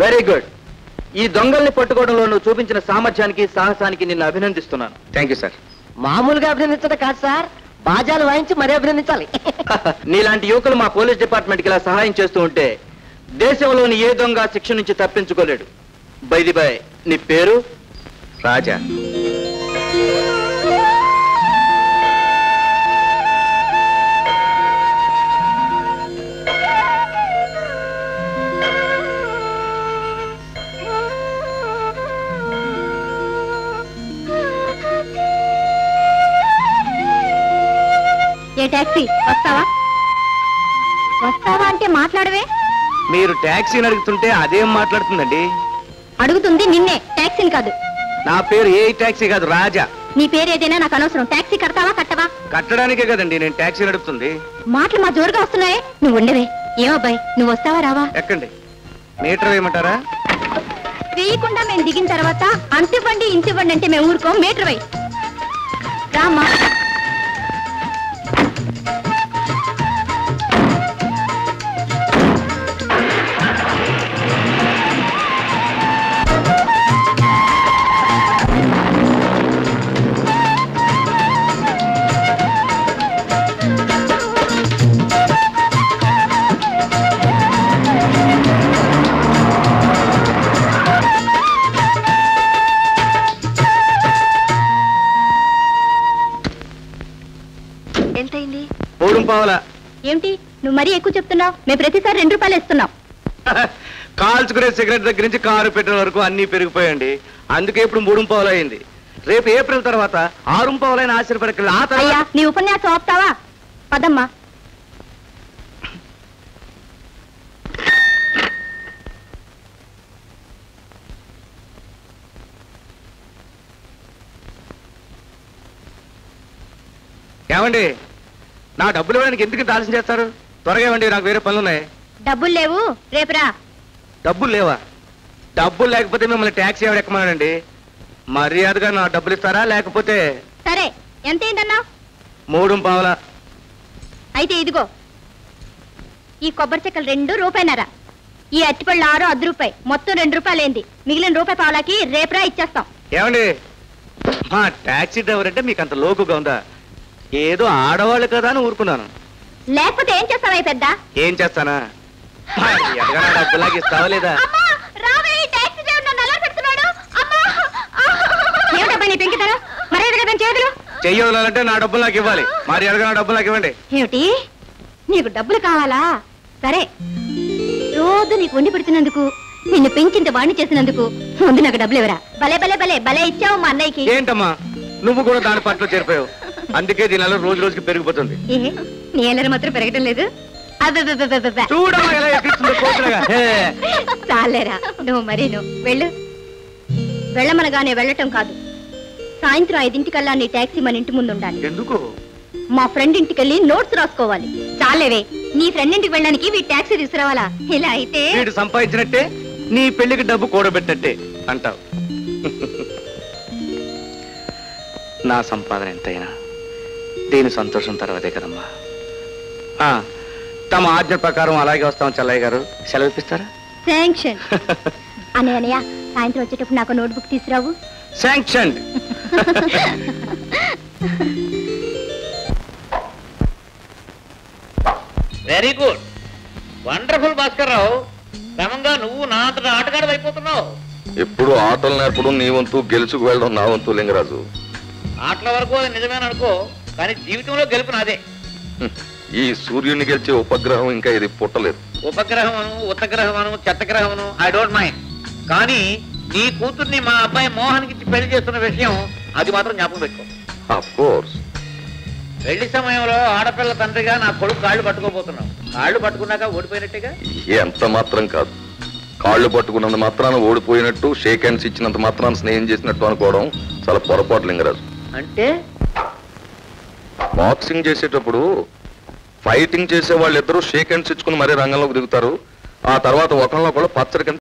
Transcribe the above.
Very good ఈ దొంగల్ని పట్టుకోవడంలో నువ్వు చూపించిన సామర్థ్యానికి సాహసానికి నిన్ను అభినందిస్తున్నాను థ్యాంక్ యూ సార్ మామూలుగా అభినందించడం కాదు సార్ బాజాలు వాయించి మరీ అభినందించాలి నీలాంటి యువకులు మా పోలీస్ డిపార్ట్మెంట్కి ఇలా సహాయం చేస్తూ ఉంటే దేశంలోని ఏ దొంగ శిక్ష నుంచి తప్పించుకోలేడు బైది బాయ్ నీ పేరు రాజా ఏ టాక్సీ వస్తావా వస్తావా అంటే మాట్లాడవే మీరు ట్యాక్సీని అడుగుతుంటే అదేం మాట్లాడుతుందండి అడుగుతుంది నిన్నే టాక్సీని కాదు నా పేరు ఏ ట్యాక్సీ కాదు రాజా నీ పేరు ఏదైనా నాకు అనవసరం టాక్సీ కడతావా కట్టవా కట్టడానికే కదండి నేను ట్యాక్సీ నడుపుతుంది మాటలు మా జోరుగా వస్తున్నాయే నువ్వు ఉండవే ఏమబ్బాయి నువ్వు వస్తావా రావా ఎక్కండి మీటర్ వేయమంటారా వేయకుండా మేము దిగిన తర్వాత అంతివ్వండి ఇంతివ్వండి అంటే మేము ఊరుకోం మీటర్ వై రామ్మా ఎంతైంది మూడు పావుల ఏమిటి నువ్వు మరీ ఎక్కువ చెప్తున్నావు మేము ప్రతిసారి రెండు రూపాయలు ఇస్తున్నాం కాల్చుకునే సిగరెట్ దగ్గర నుంచి కారు పెట్రోల్ వరకు అన్ని పెరిగిపోయండి అందుకే ఇప్పుడు మూడు పావులు అయింది రేపు ఏప్రిల్ తర్వాత ఆరు పావులైన ఆశ్చర్యపడకలు ఆ అయ్యా తర్వాత నీ ఉపన్యాసం ఆపుతావా పదమ్మా ఏమండి నా డబ్బులు ఇవ్వడానికి ఎందుకు ఇంత ఆలస్యం చేస్తారు త్వరగా ఇవ్వండి నాకు వేరే పనులు ఉన్నాయి డబ్బులు లేవు రేపురా డబ్బులు లేవా డబ్బులు లేకపోతే మిమ్మల్ని ట్యాక్సీ ఎవరు ఎక్కమన్నానండి మర్యాదగా నా డబ్బులు ఇస్తారా లేకపోతే సరే ఎంత అయిందన్నా మూడు పావుల అయితే ఇదిగో ఈ కొబ్బరి చెక్కలు రెండు రూపాయినరా ఈ అట్టిపళ్ళు ఆరు అర్ధ రూపాయి మొత్తం రెండు రూపాయలేంది మిగిలిన రూపాయి పావులకి రేపురా ఇచ్చేస్తాం ఏమండి మా ట్యాక్సీ డ్రైవర్ అంటే మీకు అంత లోకుగా ఉందా ఏదో ఆడవాళ్ళు కదా అని ఊరుకున్నాను లేకపోతే ఏం చేస్తావా ఈ పెద్ద ఏం చేస్తానా ఎడగా నా డబ్బులాగా ఇస్తావా లేదా అమ్మా, రావే, ఈ టాక్సీ డ్రైవర్ నన్ను అలా పెడుతున్నాడు. అమ్మా! ఏమిటబ్బా నీ పెంకితనం? మర్యాదగా దాని చేతులు. చెయ్యి వదలాలంటే నా డబ్బులు నాకు ఇవ్వాలి మరి ఎడగా నా డబ్బులు నాకు ఇవ్వండి ఏమిటి నీకు డబ్బులు కావాలా సరే రోజు నీకు వండి పెడుతున్నందుకు నిన్ను పెంచింత వాణ్ణి చేసినందుకు ముందు నాకు డబ్బులు ఇవ్వరా భలే భలే భలే భలే ఇచ్చావు మా అన్నయ్యకి ఏంటమ్మా నువ్వు కూడా దాని పట్ల చేరిపోయావు అందుకే దీని అలా రోజు రోజుకి పెరిగిపోతుంది ఏ నీ ఎల్లరి మాత్రం పెరగటం లేదు అబ్బబ్బబ్బబ్బబ్బ. చూడమ్మా ఎలా ఎక్కిస్తుందో కోతులుగా. హే. చాలేరా నువ్వు మరి నువ్వు వెళ్ళు వెళ్ళమనగానే వెళ్ళటం కాదు సాయంత్రం ఐదింటికల్లా నీ టాక్సీ మన ఇంటి ముందు ఉండాలి ఎందుకు మా ఫ్రెండ్ ఇంటికి వెళ్ళి నోట్స్ రాసుకోవాలి చాలేవే నీ ఫ్రెండ్ ఇంటికి వెళ్ళడానికి వీ టాక్సీ తీసుకురావాలా ఇలా అయితే వీడు సంపాదించినట్టే నీ పెళ్లికి డబ్బు కూడబెట్టట్టే అంటావు నా సంపాదన ఎంతైనా దీని సంతోషం తర్వాతే కదమ్మా ఆ, తమ ఆజ్ఞ ప్రకారం అలాగే వస్తాం చల్లయ్య గారు సెలవు ఇప్పిస్తారా శాంక్షన్ అనే అనయ్య సాయంత్రం వచ్చేటప్పుడు నాకు నోట్బుక్ తీసుకురావు sanction very good wonderful Bhaskar Rao క్రమంగా నువ్వు నా అంతటా ఆటగాడు అయిపోతున్నావు ఎప్పుడు ఆటలు నేర్పడం నీ వంతు గెలుచుకు వెళ్ళడం నా వంతు లింగరాజు ఆటల వరకు అది నిజమేననుకో కానీ జీవితంలో గెలుపు నాదే హ్మ్. ఈ సూర్యుని గెలిచే ఉపగ్రహం ఇంకా ఇది పుట్టలేదు ఉపగ్రహమను ఉత్తగ్రహమను చెత్తగ్రహమను ఐ డోంట్ మైండ్ కానీ నీ కూతుర్ని మా అబ్బాయి మోహన్కి ఇచ్చి పెళ్లి చేస్తున్న విషయం అది మాత్రం జ్ఞాపకం పెట్టుకో ఆఫ్ కోర్స్ పెళ్లి సమయంలో ఆడపిల్ల తండ్రిగా నా కొడుకు కాళ్ళు పట్టుకోబోతున్నావు కాళ్ళు పట్టుకున్నాక ఓడిపోయినట్టుగా ఎంత మాత్రం కాదు కాళ్ళు పట్టుకున్నంత మాత్రాన ఓడిపోయినట్టు షేక్ హ్యాండ్స్ ఇచ్చినంత మాత్రాన స్నేహం చేసినట్టు అనుకోవడం చాలా పొరపాటు లింగరాజు అంటే బాక్సింగ్ చేసేటప్పుడు ఫైటింగ్ చేసే వాళ్ళిద్దరూ షేక్ హ్యాండ్స్ ఇచ్చుకుని మరీ రంగంలోకి దిగుతారు ఆ తర్వాత ఒకళ్ళొకళ్ళు పచ్చడి కింద